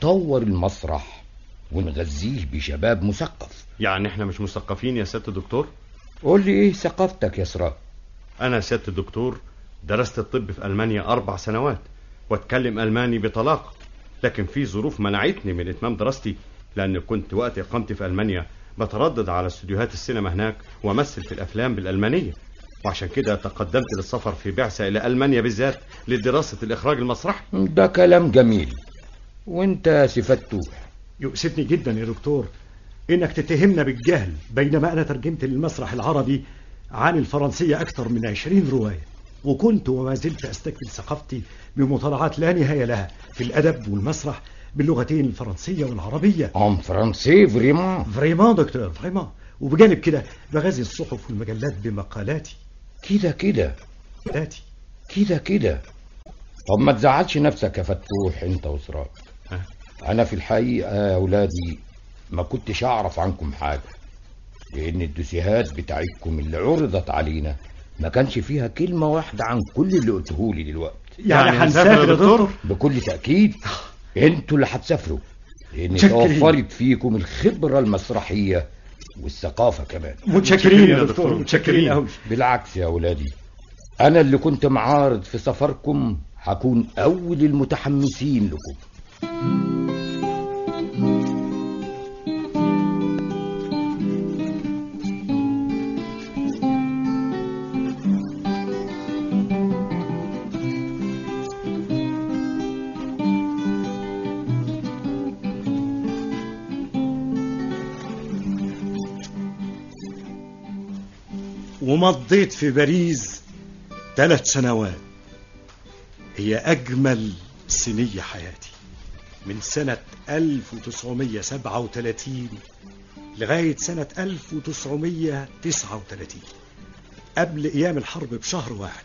نطور المسرح ونغذيه بشباب مثقف يعني احنا مش مثقفين يا سيادة الدكتور قول لي ايه ثقافتك يا سراج انا سيادة الدكتور درست الطب في المانيا اربع سنوات واتكلم الماني بطلاقة لكن في ظروف منعتني من اتمام دراستي لان كنت وقت اقامتي في المانيا بتردد على استوديوهات السينما هناك وامثل في الافلام بالالمانية وعشان كده تقدمت للسفر في بعثة الى المانيا بالذات لدراسة الاخراج المسرحي ده كلام جميل وانت يا سي فتوح يؤسفني جدا يا دكتور انك تتهمنا بالجهل بينما انا ترجمت للمسرح العربي عن الفرنسية اكثر من عشرين رواية وكنت وما زلت استكمل ثقافتي بمطالعات لا نهاية لها في الادب والمسرح باللغتين الفرنسية والعربية ام فرنسي فريمون فريمون دكتور فريمون وبجانب كده بغذي الصحف والمجلات بمقالاتي كده كده مقالاتي كده كده طب ما تزعلش نفسك يا فتوح انت وسراج ها؟ انا في الحقيقة يا اولادي ما كنتش اعرف عنكم حاجة لان الدوسيهات بتاعتكم اللي عرضت علينا ما كانش فيها كلمة واحدة عن كل اللي قلته لي دلوقتي يعني هنسافر يا دكتور بكل تأكيد انتوا اللي هتسافروا لان متشكرين. توفرت فيكم الخبرة المسرحية والثقافة كمان متشكرين يا دكتور متشكرين قوي بالعكس يا أولادي أنا اللي كنت معارض في سفركم هكون أول المتحمسين لكم ومضيت في باريس ثلاث سنوات هي أجمل سنية حياتي من سنة 1937 لغاية سنة 1939 قبل أيام الحرب بشهر واحد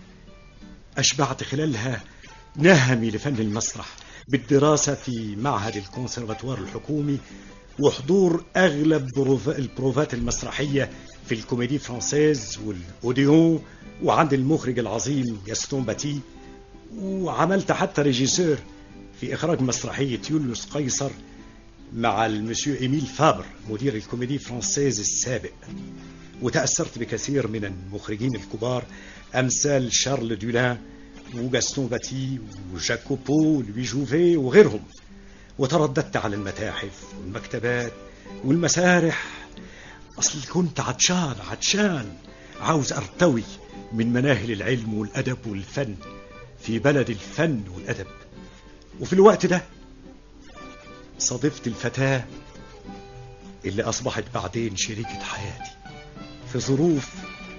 أشبعت خلالها نهمي لفن المسرح بالدراسة في معهد الكونسرفاتوار الحكومي وحضور أغلب بروف- البروفات المسرحية في الكوميدي فرانسيز والأوديون وعند المخرج العظيم جاستون باتي وعملت حتى ريجيسور في إخراج مسرحية يوليوس قيصر مع المسيو إيميل فابر مدير الكوميدي فرانسيز السابق وتأثرت بكثير من المخرجين الكبار أمثال شارل دولان وجاستون باتي وجاكوبو ولوي جوفي وغيرهم وترددت على المتاحف والمكتبات والمسارح أصل كنت عطشان عطشان عاوز أرتوي من مناهل العلم والأدب والفن في بلد الفن والأدب وفي الوقت ده صادفت الفتاة اللي أصبحت بعدين شريكة حياتي في ظروف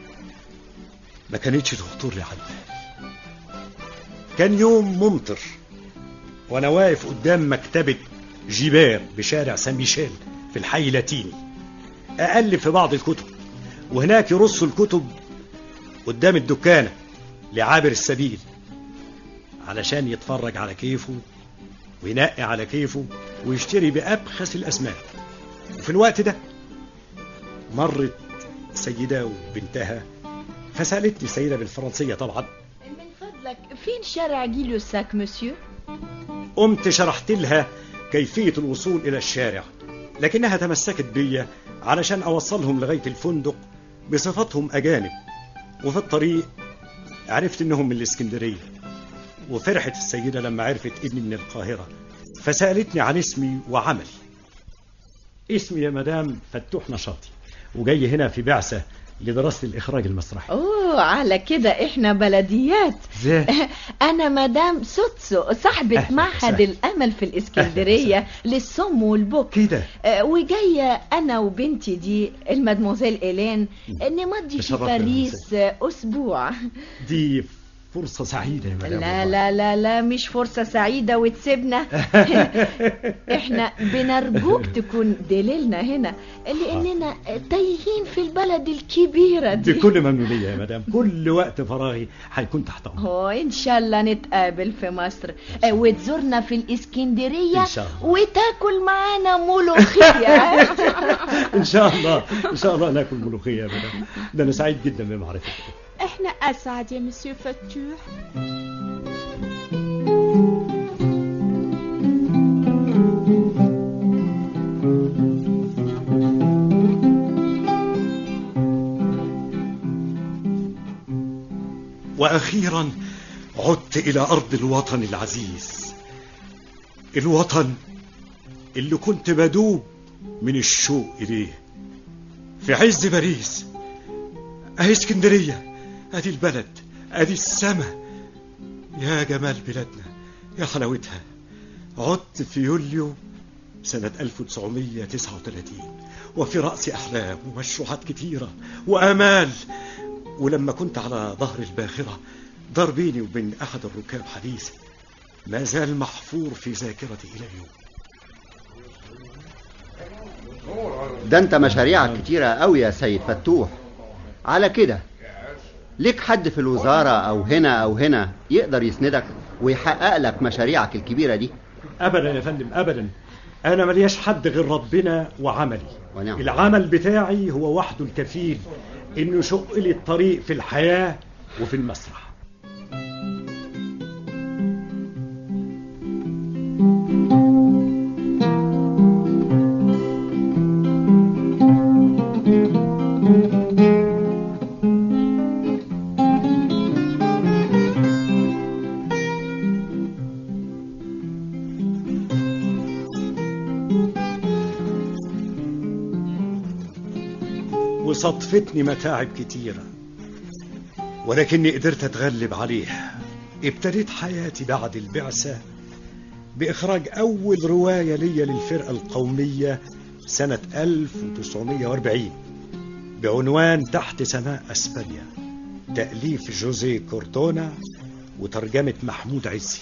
ما كانتش تخطر لي على البال كان يوم ممطر وأنا واقف قدام مكتبة جيبير بشارع سان ميشيل في الحي اللاتيني أقلب في بعض الكتب وهناك يرصوا الكتب قدام الدكانة لعابر السبيل علشان يتفرج على كيفه وينقي على كيفه ويشتري بأبخس الأسماء وفي الوقت ده مرت سيدة وبنتها فسألتني السيدة بالفرنسية طبعا من فضلك فين شارع جي لو ساك مسيو قمت شرحت لها كيفية الوصول إلى الشارع لكنها تمسكت بيا علشان أوصلهم لغاية الفندق بصفتهم أجانب وفي الطريق عرفت إنهم من الإسكندرية وفرحت السيدة لما عرفت إني من القاهرة فسألتني عن اسمي وعملي اسمي يا مدام فتوح نشاطي وجاي هنا في بعثة لدراسة الإخراج المسرحي اوه على كده احنا بلديات ازاي انا مدام سوتسو صاحبة أهلا معهد وسهلا. الامل في الاسكندرية للصم والبك كده آه، وجاية أنا وبنتي دي المدموزيل إيلين نمضي في تشرفنا يا باريس آه، أسبوع دي فرصة سعيدة يا مدام لا والله. لا لا لا مش فرصة سعيدة وتسيبنا احنا بنرجوك تكون دليلنا هنا لأننا تايهين في البلد الكبيرة دي بكل ممنونية يا مدام كل وقت فراغي هيكون تحت أمرك هو إن شاء الله نتقابل في مصر آه، وتزورنا في الإسكندرية إن شاء الله. وتاكل معانا ملوخية إن شاء الله إن شاء الله ناكل ملوخية يا مدام ده أنا سعيد جدا بمعرفتك احنا اسعد يا مسيو فتوح وأخيرا عدت إلى أرض الوطن العزيز الوطن اللي كنت بدوب من الشوق إليه في عز باريس أهي اسكندرية أدي البلد أدي السما يا جمال بلادنا يا حلاوتها عدت في يوليو سنة 1939 وفي رأسي أحلام ومشروعات كتيرة وآمال ولما كنت على ظهر الباخرة دار بيني وبين أحد الركاب حديث ما زال محفور في ذاكرتي إلى اليوم ده انت مشاريعك كتيرة قوي يا سيد فتوح على كده ليك حد في الوزارة او هنا او هنا يقدر يسندك ويحقق لك مشاريعك الكبيرة دي أبدا يا فندم أبدا أنا ملياش حد غير ربنا وعملي ونعم. العمل بتاعي هو وحده الكفيل إنه يشق لي الطريق في الحياة وفي المسرح وصدفتني متاعب كتيرة ولكني قدرت أتغلب عليه ابتديت حياتي بعد البعثة بإخراج أول رواية لي للفرقة القومية سنة 1940 بعنوان تحت سماء أسبانيا تأليف جوزيه كوردونا وترجمة محمود عزي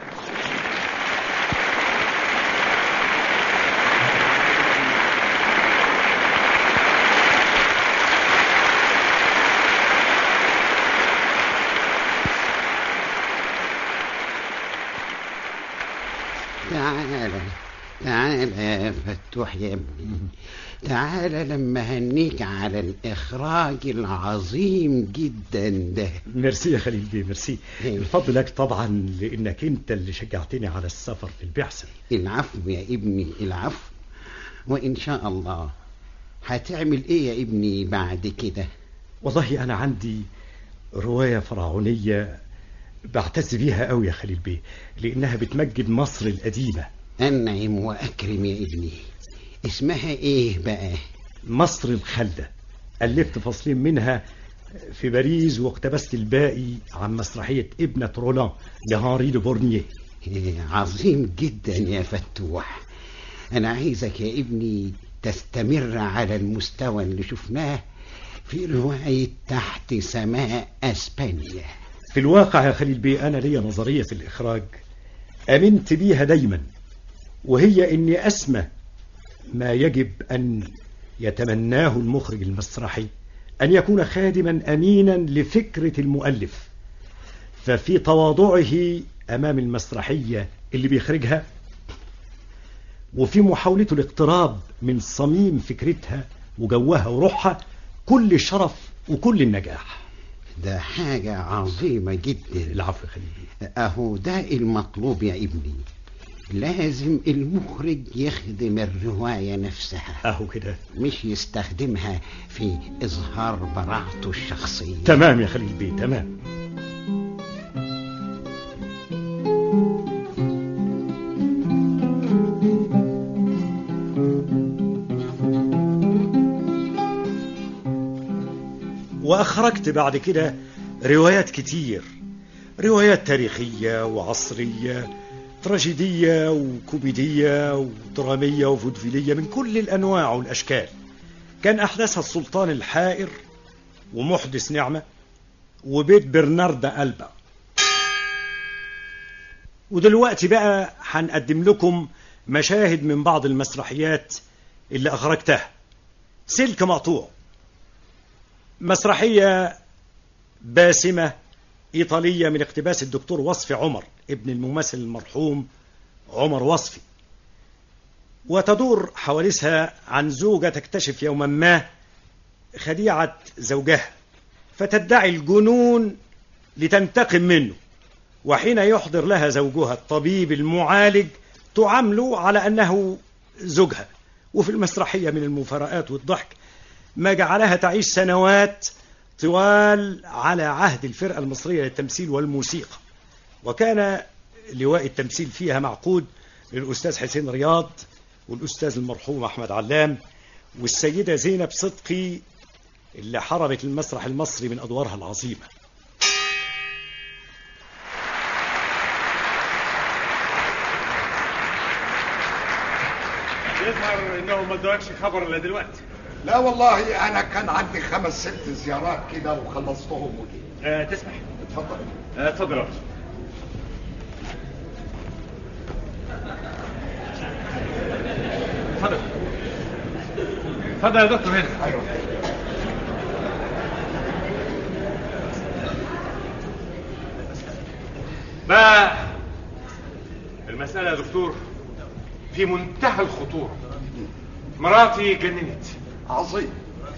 تعال تعال يا فتوح يا ابني تعال لما هنيك على الإخراج العظيم جدا ده ميرسي يا خليل بيه ميرسي الفضل لك طبعا لأنك أنت اللي شجعتني على السفر في البعثة العفو يا ابني العفو وإن شاء الله هتعمل إيه يا ابني بعد كده والله أنا عندي رواية فرعونية بعتز بيها قوي يا خليل بيه لأنها بتمجد مصر القديمة أنعم وأكرم يا ابني اسمها إيه بقى مصر الخالدة ألفت فصلين منها في باريس واقتبست الباقي عن مسرحية ابنة رولان لهنري دو بورنيه إيه، عظيم جدا يا فتوح أنا عايزك يا ابني تستمر على المستوى اللي شفناه في رواية تحت سماء أسبانيا في الواقع يا خليل بيه أنا ليا نظرية في الإخراج أمنت بيها دايما وهي إني أسمى ما يجب أن يتمناه المخرج المسرحي أن يكون خادما أمينا لفكرة المؤلف ففي تواضعه أمام المسرحية اللي بيخرجها وفي محاولته الاقتراب من صميم فكرتها وجوها وروحها كل الشرف وكل النجاح ده حاجة عظيمة جدا العفو يا خليل بيه أهو ده المطلوب يا ابني لازم المخرج يخدم الرواية نفسها أهو كده مش يستخدمها في إظهار براعته الشخصية تمام يا خليل بيه تمام وأخرجت بعد كده روايات كتير روايات تاريخية وعصرية تراجيدية وكوميدية ودرامية وفودفيلية من كل الأنواع والأشكال كان أحدثها السلطان الحائر ومحدث نعمة وبيت برناردا ألبا ودلوقتي بقى هنقدم لكم مشاهد من بعض المسرحيات اللي أخرجتها سلك مقطوع مسرحية باسمة إيطالية من اقتباس الدكتور وصفي عمر ابن الممثل المرحوم عمر وصفي وتدور حوادثها عن زوجة تكتشف يوما ما خديعة زوجها فتدعي الجنون لتنتقم منه وحين يحضر لها زوجها الطبيب المعالج تعامله على أنه زوجها وفي المسرحية من المفارقات والضحك ما جعلها تعيش سنوات طوال على عهد الفرقة المصرية للتمثيل والموسيقى وكان لواء التمثيل فيها معقود للأستاذ حسين رياض والأستاذ المرحوم أحمد علام والسيدة زينب صدقي اللي حرمت المسرح المصري من أدوارها العظيمة يظهر انه ما ادوكش خبر الا دلوقتي لا والله انا كان عندي خمس ست زيارات كده وخلصتهم ودي أه تسمح اتفضل أه اتفضل يا رجل. اتفضل اتفضل يا دكتور هنا ايوه بقى المسألة يا دكتور في منتهى الخطورة مراتي جننت عظيم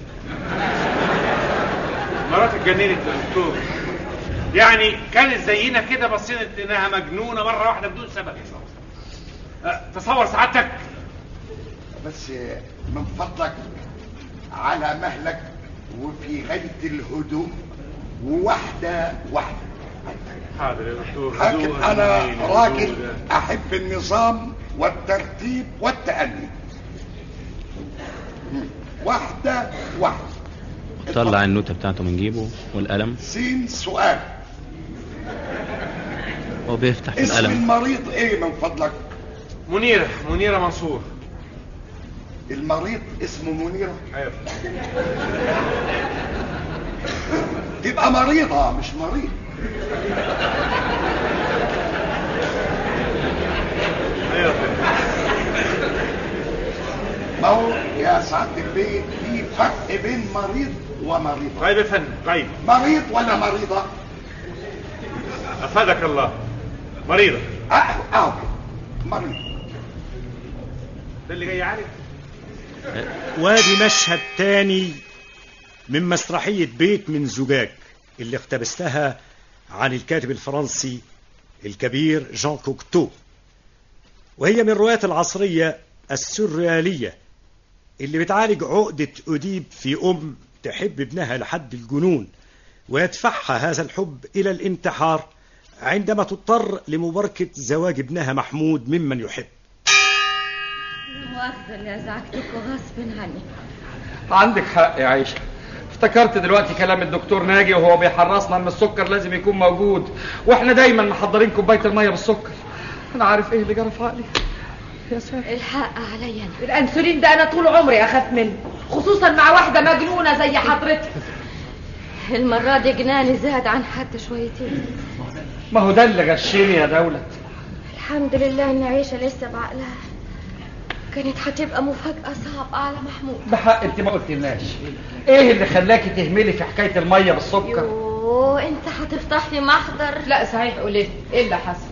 مراتي اتجننت يا دكتور يعني كانت زينا كده بصينا انها مجنونة مرة واحدة بدون سبب أه، تصور سعادتك بس من فضلك على مهلك وفي غاية الهدوء وواحدة واحدة حاضر يا دكتور لكن هدوء انا أمين، راجل هدوء. احب النظام والترتيب والتأني مم. واحدة واحدة طلع النوتة بتاعته من جيبه والقلم سين سؤال وبيفتح في اسم القلم المريض ايه من فضلك منيرة منيرة منصور المريض اسمه منيرة ايوه تبقى مريضة مش مريض ايوه ما هو يا سعادة البيت في فرق بين مريض ومريضة طيب يا فندم طيب مريض ولا مريضة افادك الله مريضة اه اه مريض ده اللي جاي يعالج وادي مشهد تاني من مسرحية بيت من زجاج اللي اقتبستها عن الكاتب الفرنسي الكبير جان كوكتو وهي من الروايات العصرية السريالية اللي بتعالج عقدة أديب في أم تحب ابنها لحد الجنون ويدفعها هذا الحب إلى الانتحار عندما تضطر لمباركة زواج ابنها محمود ممن يحب مؤاخذة اللي أزعجتك غصب عني عندك حق يا عيشة افتكرت دلوقتي كلام الدكتور ناجي وهو بيحرصنا ان السكر لازم يكون موجود واحنا دايما محضرين كوبايه الميه بالسكر انا عارف ايه اللي جرى في عقلي يا ساتر الحق عليا أنا. الانسولين ده انا طول عمري اخاف منه خصوصا مع واحده مجنونه زي حضرتك المرة دي جناني زاد عن حد شويتين ما هو ده اللي غشني يا دولة الحمد لله إن عيشة لسه بعقلها كانت هتبقى مفاجأة صعبة على محمود بحق انت ما قلتلناش ايه اللي خلاكي تهملي في حكايه الميه بالسكر يوه انت هتفتح لي محضر لا صحيح قولي لي، ايه اللي حصل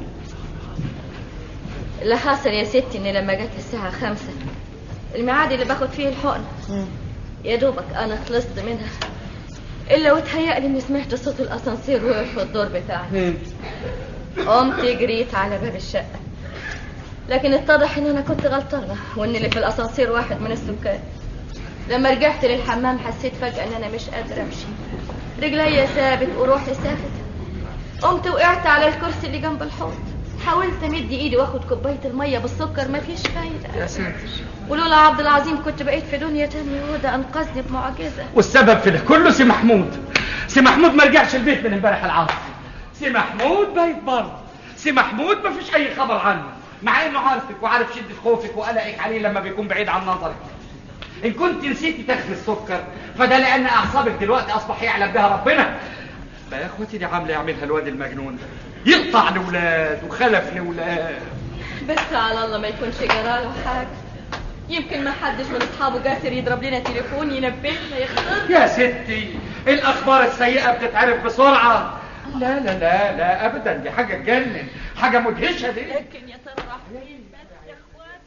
اللي حصل يا ستي ان لما جت الساعة خمسة الميعاد اللي باخد فيه الحقن يا دوبك انا خلصت منها الا وتهيألي اني سمعت صوت الاسانسير وقف في الدور بتاعي قمت جريت على باب الشقة لكن اتضح ان انا كنت غلطانة وان اللي في الاسانسير واحد من السكان لما رجعت للحمام حسيت فجأة ان انا مش قادرة امشي رجلي ثابت وروحي ثابت قمت وقعت على الكرسي اللي جنب الحوض حاولت امد ايدي واخد كوبايه الميه بالسكر مفيش فايده يا ساتر ولولا عبد العظيم كنت بقيت في دنيا تانية وده انقذني بمعجزه والسبب في ده كله سي محمود سي محمود ما رجعش البيت من امبارح العصر سي محمود بايت برضه سي محمود ما فيش اي خبر عنه مع انه عارفك وعارف شده خوفك وقلقك عليه لما بيكون بعيد عن نظرك ان كنت نسيتي تاخدي السكر فده لان اعصابك دلوقتي اصبح يعلم بها ربنا بقى يا اخواتي دي عامله يعملها الواد المجنون ده يقطع لاولاد وخلف لاولاد بس على الله ما يكونش جراله حاجه يمكن ما حدش من اصحابه جاسر يضرب لنا تليفون ينبهنا يخطر يا ستي الاخبار السيئه بتتعرف بسرعه لا لا لا لا ابدا دي حاجه تجنن حاجه مدهشه دي لكن يا ترى راح فين بس يا اخوان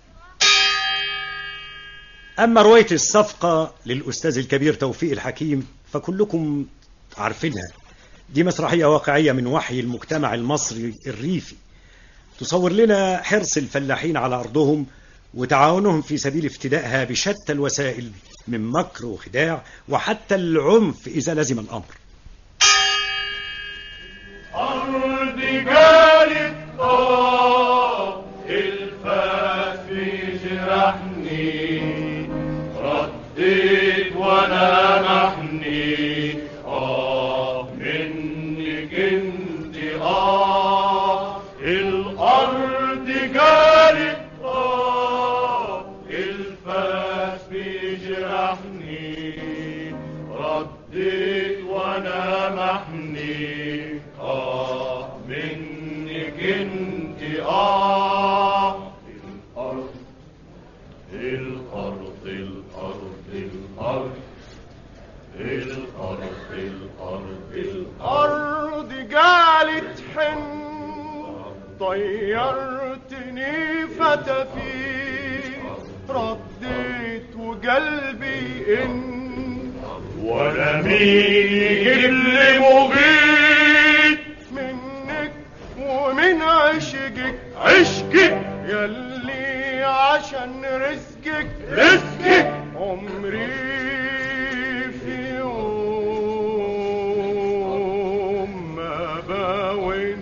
أما رواية الصفقة للأستاذ الكبير توفيق الحكيم فكلكم عارفينها دي مسرحية واقعية من وحي المجتمع المصري الريفي تصور لنا حرص الفلاحين على أرضهم وتعاونهم في سبيل افتدائها بشتى الوسائل من مكر وخداع وحتى العنف إذا لزم الأمر أرض جالت آه الفاس في جرحني رديت وأنا محني آه منك انت آه الأرض جالت آه الفاس بيجرحني رديت وأنا محني آه منك انت آه الأرض الأرض الأرض الأرض الأرض الأرض الأرض جالت حن طيرتني فتفي رديت وقلبي إن ولا مين اللي مغيت منك ومن عشقك عشقك يلي عشان رزقك رزقك عمري في يوم ما باون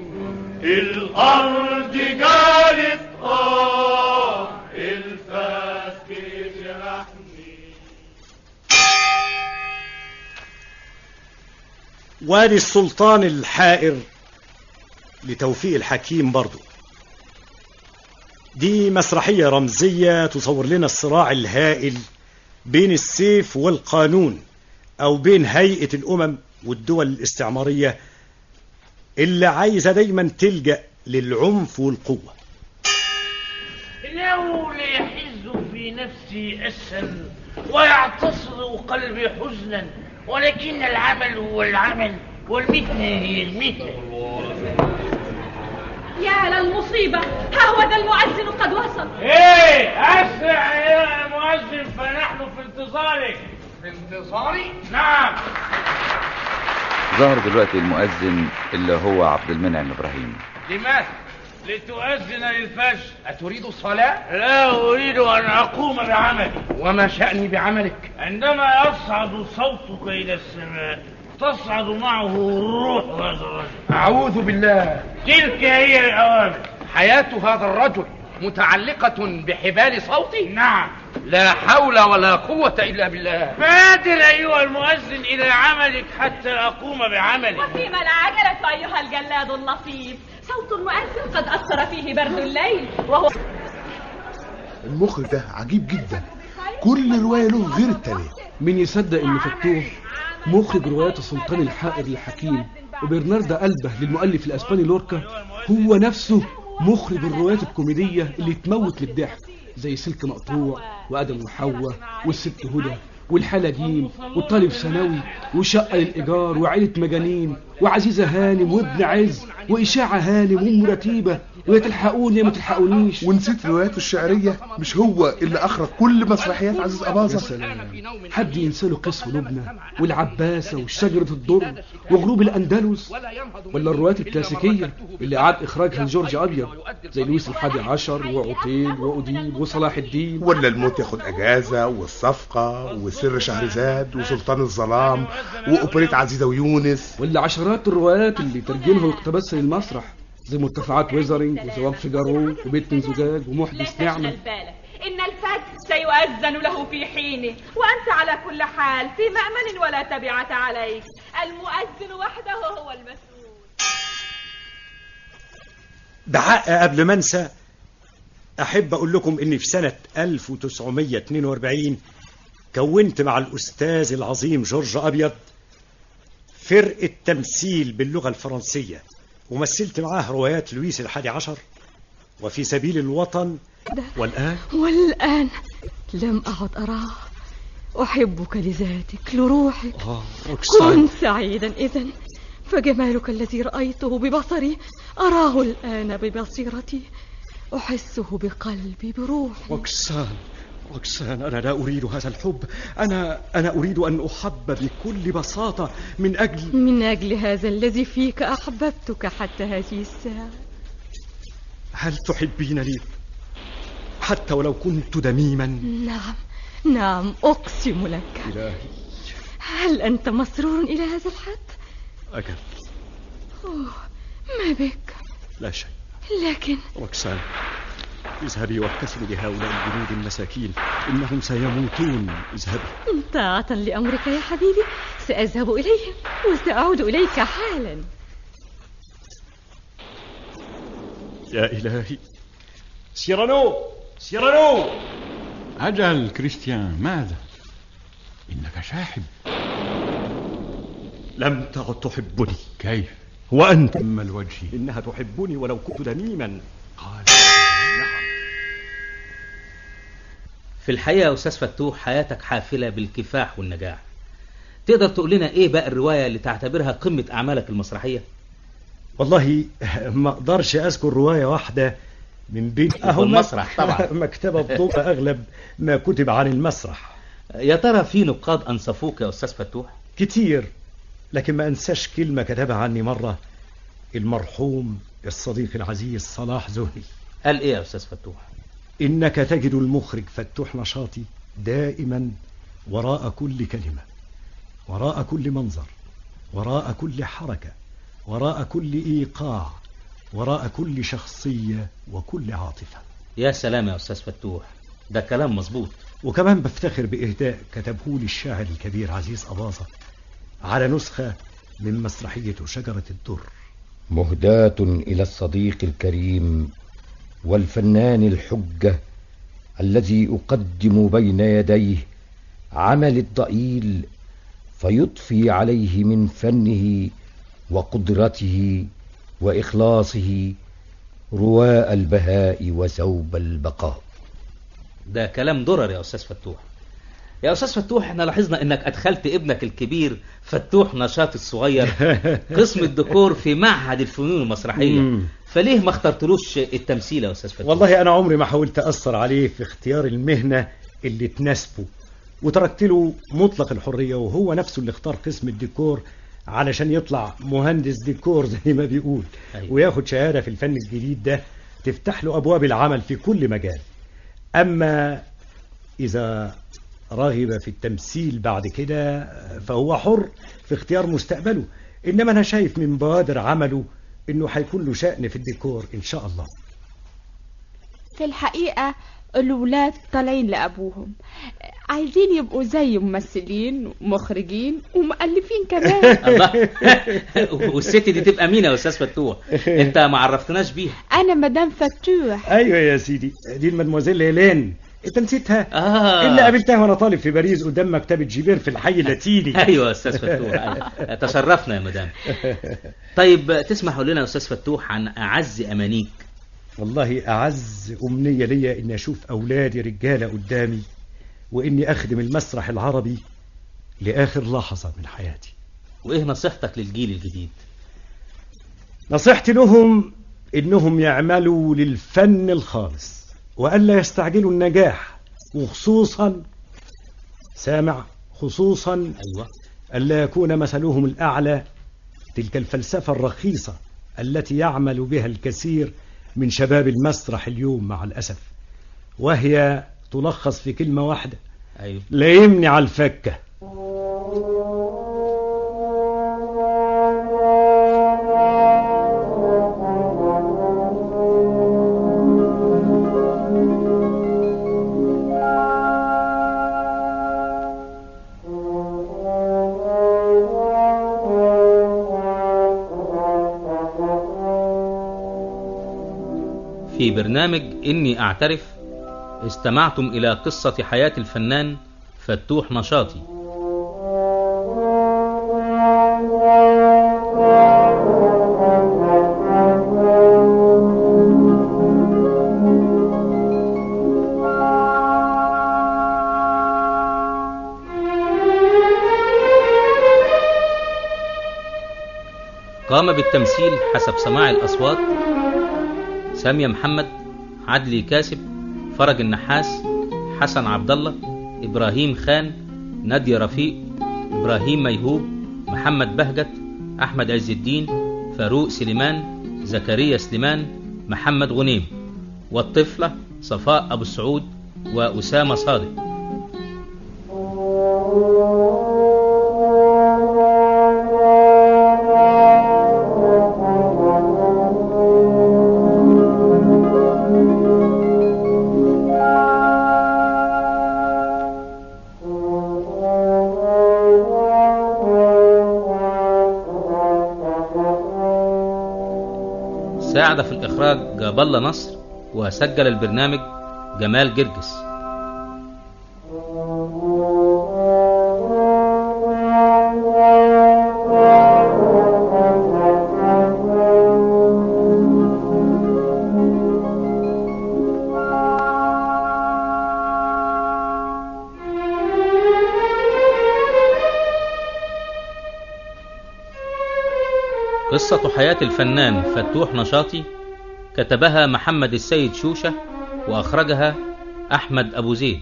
الأرض جالت آه الفاس بيجرحني وادي السلطان الحائر لتوفيق الحكيم برضو دي مسرحية رمزية تصور لنا الصراع الهائل بين السيف والقانون أو بين هيئة الأمم والدول الاستعمارية اللي عايزة دايما تلجأ للعنف والقوة لو ليحز في نفسي أسا ويعتصر قلبي حزنا ولكن العمل هو العمل والمهنة هي المهنة يا للمصيبة ها هو ذا المؤذن قد وصل ايه اسرع يا مؤذن فنحن في انتظارك في انتظاري؟ نعم ظهر دلوقتي المؤذن اللي هو عبد المنعم ابراهيم لماذا؟ لتؤذن للفجر أتريد الصلاة؟ لا أريد أن أقوم بعملي وما شأني بعملك؟ عندما يصعد صوتك إلى السماء تصعد معه روح هذا الرجل أعوذ بالله تلك هي الأوامر حياة هذا الرجل متعلقة بحبال صوتي؟ نعم لا حول ولا قوة إلا بالله بادر أيها المؤذن إلى عملك حتى أقوم بعملي وفيما العجلة أيها الجلاد اللطيف صوت المؤذن قد أثر فيه برد الليل وهو المخرج ده عجيب جدا كل رواية له غير التانية مين يصدق ان فتوح مخرج روايات السلطان الحائر الحكيم وبرناردو ألبه للمؤلف الاسباني لوركا هو نفسه مخرج الروايات الكوميدية اللي تموت للضحك زي سلك مقطوع وادم وحواء والست هدى والحالة جيم والطالب ثانوي وشقة للإيجار وعيلة مجانين وعزيزة هانم وابن عز وإشاعة هانم وأم رتيبة ويا تلحقوني يا ما تلحقونيش ونسيت رواياته الشعرية مش هو اللي أخرج كل مسرحيات عزيز يا أباظة سلام حد ينسى له قصف لبنى والعباسة وشجرة الدر وغروب الأندلس ولا الروايات الكلاسيكية اللي أعاد إخراجها لجورج أبيض زي لويس الحادي عشر وعطيل وأديب وصلاح الدين ولا الموت ياخد أجازة والصفقة وسر شهرزاد وسلطان الظلام وأوبريت عزيزة ويونس ولا عشرات الروايات اللي ترجمها واقتبسها للمسرح زي مرتفعات ويزرينج وزواج فيجارو وبيت من زجاج ومحدث نعمة بالك إن الفجر سيؤذن له في حينه وأنت على كل حال في مأمن ولا تبعة عليك المؤذن وحده هو المسؤول بحق قبل ما انسى احب اقول لكم اني في سنة 1942 كونت مع الاستاذ العظيم جورج ابيض فرقة تمثيل باللغة الفرنسية ومثلت معاه روايات لويس الحادي عشر وفي سبيل الوطن والآن والآن لم أعد أراه أحبك لذاتك لروحك آه كن روكسان سعيدا إذا فجمالك الذي رأيته ببصري أراه الآن ببصيرتي أحسه بقلبي بروحي روكسان روكسان أنا لا أريد هذا الحب أنا أنا أريد أن أحب بكل بساطة من أجل من أجل هذا الذي فيك أحببتك حتى هذه الساعة هل تحبينني حتى ولو كنت دميما نعم نعم أقسم لك إلهي هل أنت مسرور إلى هذا الحد؟ أجل أوه ما بك لا شيء لكن روكسان اذهبي وابتسمي لهؤلاء الجنود المساكين إنهم سيموتون اذهبي طاعة لأمرك يا حبيبي سأذهب إليهم وسأعود إليك حالا يا إلهي سيرانو سيرانو أجل كريستيان ماذا؟ إنك شاحب لم تعد تحبني كيف؟ وأنت أما الوجه إنها تحبني ولو كنت دميما قال في الحقيقة يا أستاذ فتوح حياتك حافلة بالكفاح والنجاح تقدر تقول لنا إيه بقى الرواية اللي تعتبرها قمة أعمالك المسرحية؟ والله ما أقدرش أذكر رواية واحدة من بين أهو المسرح طبعا مكتبة بضوء أغلب ما كتب عن المسرح يا ترى في نقاد أنصفوك يا أستاذ فتوح؟ كتير لكن ما أنساش كلمة كتبها عني مرة المرحوم الصديق العزيز صلاح زهري قال إيه يا أستاذ فتوح؟ إنك تجد المخرج فتوح نشاطي دائما وراء كل كلمة وراء كل منظر وراء كل حركة وراء كل إيقاع وراء كل شخصية وكل عاطفة يا سلام يا أستاذ فتوح ده كلام مظبوط وكمان بفتخر بإهداء كتبه لي الشاعر الكبير عزيز أباظة على نسخة من مسرحية شجرة الدر مهداة إلى الصديق الكريم والفنان الحجة الذي أقدم بين يديه عمل الضئيل فيضفي عليه من فنه وقدرته وإخلاصه رواء البهاء وثوب البقاء ده كلام درر يا أستاذ فتوح يا أستاذ فتوح احنا لاحظنا انك أدخلت ابنك الكبير فتوح نشاط الصغير قسم الديكور في معهد الفنون المسرحية مم. فليه ما اخترتلوش التمثيل يا أستاذ فتوح والله أنا عمري ما حاولت أثر عليه في اختيار المهنة اللي تناسبه وتركت له مطلق الحرية وهو نفسه اللي اختار قسم الديكور علشان يطلع مهندس ديكور زي ما بيقول أيوة. وياخد شهادة في الفن الجديد ده تفتح له أبواب العمل في كل مجال أما إذا رغب في التمثيل بعد كده فهو حر في اختيار مستقبله إنما أنا شايف من بوادر عمله إنه هيكون له شأن في الديكور إن شاء الله في الحقيقة الولاد طالعين لأبوهم عايزين يبقوا زي ممثلين ومخرجين ومؤلفين كمان الله والست دي تبقى مين يا أستاذ فتوح انت ما عرفتناش بيها أنا مدام فتوح ايوه يا سيدي دي المدموزيل هيلين انت نسيتها آه. اللي قابلتها وانا طالب في باريس قدام مكتبه جيبير في الحي اللاتيني ايوه يا استاذ فتوح أيوة. تشرفنا يا مدام طيب تسمحوا لنا يا استاذ فتوح عن اعز امانيك والله اعز امنيه ليا اني اشوف اولادي رجاله قدامي واني اخدم المسرح العربي لاخر لحظه من حياتي وايه نصيحتك للجيل الجديد نصيحتي لهم انهم يعملوا للفن الخالص والا يستعجلوا النجاح وخصوصا سامع خصوصا ايوه الا يكون مثلهم الاعلى تلك الفلسفه الرخيصه التي يعمل بها الكثير من شباب المسرح اليوم مع الاسف وهي تلخص في كلمه واحده ايوه لا يمني على الفكه في برنامج إني أعترف استمعتم إلى قصة حياة الفنان فتوح نشاطي قام بالتمثيل حسب سماع الأصوات سامية محمد عدلي كاسب فرج النحاس حسن عبد الله إبراهيم خان نادية رفيق إبراهيم ميهوب محمد بهجت أحمد عز الدين فاروق سليمان زكريا سليمان محمد غنيم والطفلة صفاء أبو السعود وأسامة صادق ساعد في الإخراج جاب الله نصر وسجل البرنامج جمال جرجس قصة حياة الفنان فتوح نشاطي كتبها محمد السيد شوشة وأخرجها أحمد أبو زيد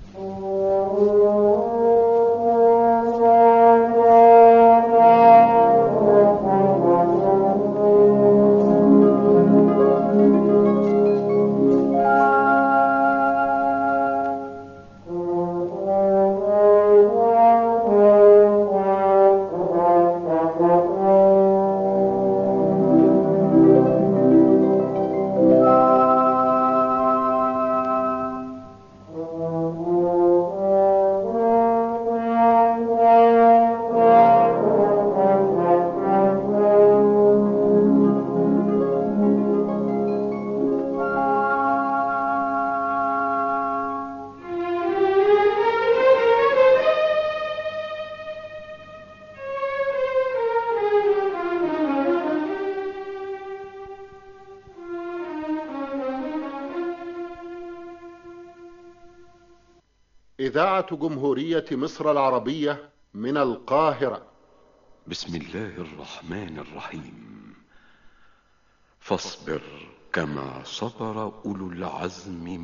إذاعة جمهورية مصر العربية من القاهرة بسم الله الرحمن الرحيم فاصبر كما صبر أولو العزم